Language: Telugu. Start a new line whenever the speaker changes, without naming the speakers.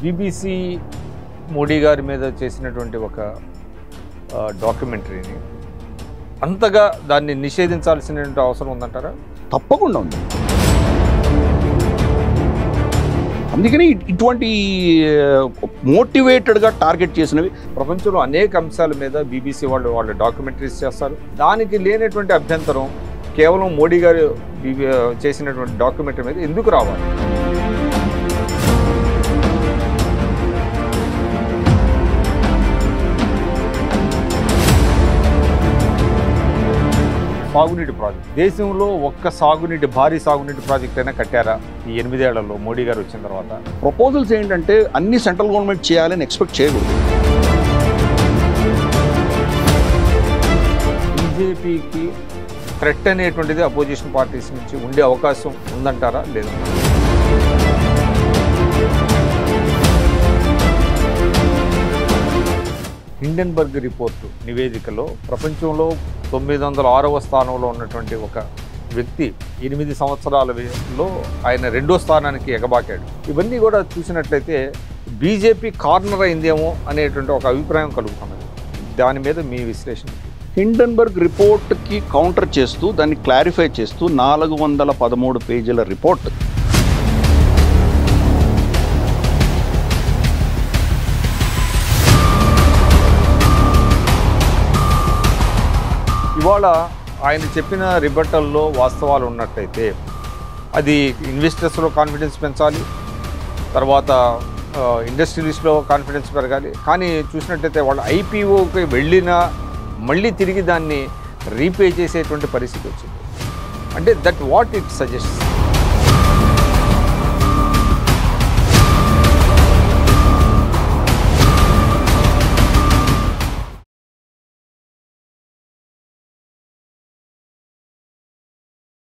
బీబీసీ మోడీ గారి మీద చేసినటువంటి ఒక ఆ, డాక్యుమెంటరీని అంతగా దాన్ని నిషేధించాల్సినటువంటి అవసరం ఉందంటారా
తప్పకుండా ఉంది అందుకని ఇ- ఇటువంటి మోటివేటెడ్గా టార్గెట్ చేసినవి
ప్రపంచంలో అనేక అంశాల మీద బీబీసీ వాళ్ళు వాళ్ళు డాక్యుమెంటరీస్ చేస్తారు దానికి లేనటువంటి అభ్యంతరం కేవలం మోడీ గారు బీబీ చేసినటువంటి డాక్యుమెంటరీ మీద ఎందుకు రావాలి సాగునీటి ప్రాజెక్ట్ దేశంలో ఒక్క సాగునీటి భారీ సాగునీటి ప్రాజెక్ట్ అయినా కట్టారా ఈ ఎనిమిదేళ్లలో మోడీ గారు వచ్చిన తర్వాత
ప్రపోజల్స్ ఏంటంటే అన్ని సెంట్రల్ గవర్నమెంట్ చేయాలని ఎక్స్పెక్ట్ చేయకూడదు
బీజేపీకి థ్రెట్ అనేటువంటిది అపోజిషన్ పార్టీస్ నుంచి ఉండే అవకాశం ఉందంటారా లేదా హిండెన్బర్గ్ రిపోర్టు నివేదికలో ప్రపంచంలో తొమ్మిది వందల ఆరవ స్థానంలో ఉన్నటువంటి ఒక వ్యక్తి ఎనిమిది సంవత్సరాలలో ఆయన రెండో స్థానానికి ఎగబాకాడు ఇవన్నీ కూడా చూసినట్లయితే బీజేపీ కార్నర్ అయిందేమో అనేటువంటి ఒక అభిప్రాయం కలుగుతున్నది దాని మీద మీ విశ్లేషణ
హిండన్బర్గ్ రిపోర్ట్కి కౌంటర్ చేస్తూ దాన్ని క్లారిఫై చేస్తూ నాలుగు వందల పదమూడు పేజీల రిపోర్ట్
ఇవాళ ఆయన చెప్పిన రిబట్టల్లో వాస్తవాలు ఉన్నట్టయితే అది ఇన్వెస్టర్స్లో కాన్ఫిడెన్స్ పెంచాలి తర్వాత ఇండస్ట్రియలిస్ట్లో కాన్ఫిడెన్స్ పెరగాలి కానీ చూసినట్టయితే వాళ్ళు ఐపీఓకి వెళ్ళినా మళ్ళీ తిరిగి దాన్ని రీపే చేసేటువంటి పరిస్థితి వచ్చింది అంటే దట్ వాట్ ఇట్ సజెస్ట్